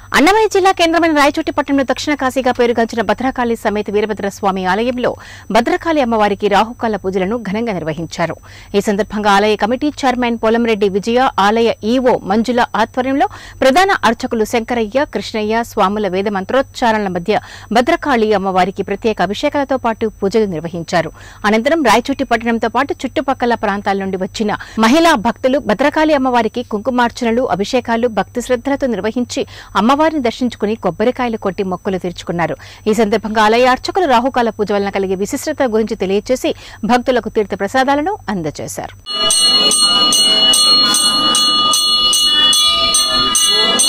అన్నమయ్య జిల్లా కేంద్రమైన రాయచోటి పట్టణంలో దక్షిణ కాశీగా పేరుగాంచిన భద్రకాళి సమేత వీరభద్ర స్వామి ఆలయంలో భద్రకాళి అమ్మవారికి రాహుకాల పూజలను ఘనంగా నిర్వహించారు ఈ సందర్భంగా ఆలయ కమిటీ చైర్మన్ పోలంరెడ్డి విజయ ఆలయ ఈవో మంజుల ఆధ్వర్యంలో ప్రధాన అర్చకులు శంకరయ్య కృష్ణయ్య స్వాముల వేద మంత్రోచ్చారణల మధ్య భద్రకాళి అమ్మవారికి ప్రత్యేక అభిషేకాలతో పాటు పూజలు నిర్వహించారు అనంతరం రాయచోటి పట్టణంతో పాటు చుట్టుపక్కల ప్రాంతాల నుండి వచ్చిన మహిళా భక్తులు భద్రకాళి అమ్మవారికి కుంకుమార్చనలు అభిషేకాలు భక్తి శ్రద్ధలతో నిర్వహించి అమ్మవారిని దర్శించుకుని కొబ్బరికాయలు కొట్టి మొక్కులు తీర్చుకున్నారు ఈ సందర్భంగా ఆలయ అర్చకులు రాహుకాల పూజ వలన కలిగే విశిష్టత గురించి తెలియజేసి భక్తులకు తీర్థ ప్రసాదాలను అందజేశారు ఓం